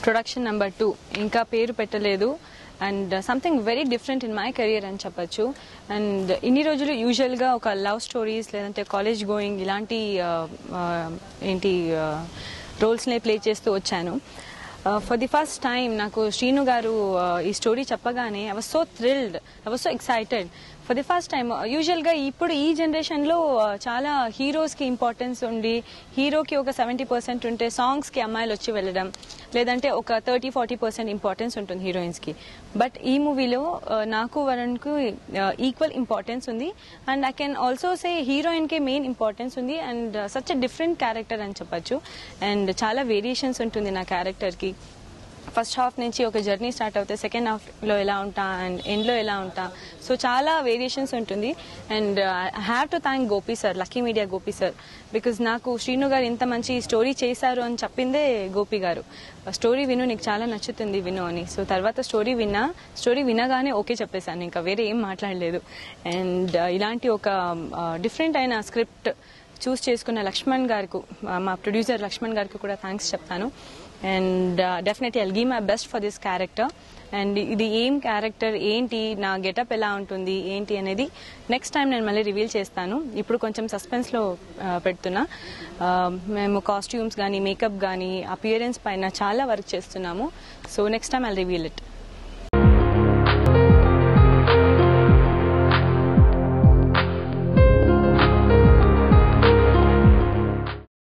production number two ఇంకా పేరు పెట్టలేదు and something very different in my career అని చెప్పొచ్చు అండ్ ఇన్ని రోజులు యూజువల్గా ఒక లవ్ స్టోరీస్ లేదంటే కాలేజ్ గోయింగ్ ఇలాంటి uh, uh, ఏంటి రోల్స్నే ప్లే చేస్తూ వచ్చాను ఫర్ ది ఫస్ట్ టైం నాకు శ్రీను గారు uh, ఈ స్టోరీ చెప్పగానే I was so thrilled I was so excited for the first time యూజువల్గా ఇప్పుడు ఈ జనరేషన్లో చాలా హీరోస్కి ఇంపార్టెన్స్ ఉండి హీరోకి ఒక సెవెంటీ పర్సెంట్ ఉంటే సాంగ్స్కి అమ్మాయిలు వచ్చి వెళ్ళడం లేదంటే ఒక థర్టీ ఫార్టీ పర్సెంట్ ఇంపార్టెన్స్ ఉంటుంది హీరోయిన్స్కి బట్ ఈ మూవీలో నాకు వరుణ్కు ఈక్వల్ ఇంపార్టెన్స్ ఉంది and I can also say హీరోయిన్కి మెయిన్ ఇంపార్టెన్స్ ఉంది and such a different character అని చెప్పొచ్చు అండ్ చాలా వేరియేషన్స్ ఉంటుంది నా క్యారెక్టర్కి ఫస్ట్ హాఫ్ నుంచి ఒక జర్నీ స్టార్ట్ అవుతే సెకండ్ హాఫ్లో ఎలా ఉంటా అండ్ ఎండ్లో ఎలా ఉంటా సో చాలా వేరియేషన్స్ ఉంటుంది and I have to thank Gopi sir Lucky Media Gopi sir because నాకు శ్రీను గారు ఇంత మంచి స్టోరీ చేశారు అని చెప్పిందే గోపి గారు స్టోరీ విను నీకు చాలా నచ్చుతుంది విను అని సో తర్వాత స్టోరీ విన్నా స్టోరీ వినగానే ఓకే చెప్పేశాను ఇంకా వేరే ఏం మాట్లాడలేదు అండ్ ఇలాంటి ఒక డిఫరెంట్ అయిన స్క్రిప్ట్ చూస్ చేసుకున్న లక్ష్మణ్ గారికి మా ప్రొడ్యూసర్ లక్ష్మణ్ గారికి కూడా థ్యాంక్స్ చెప్తాను and definitely I'll give my best for this character and ఇది ఏం క్యారెక్టర్ ఏంటి నా గెటప్ ఎలా ఉంటుంది ఏంటి అనేది నెక్స్ట్ టైం నేను మళ్ళీ రివీల్ చేస్తాను ఇప్పుడు కొంచెం సస్పెన్స్లో పెడుతున్నా Uh, మేము కాస్ట్యూమ్స్ కానీ మేకప్ కానీ అపియరెన్స్ పైన చాలా వర్క్ చేస్తున్నాము so next time I reveal it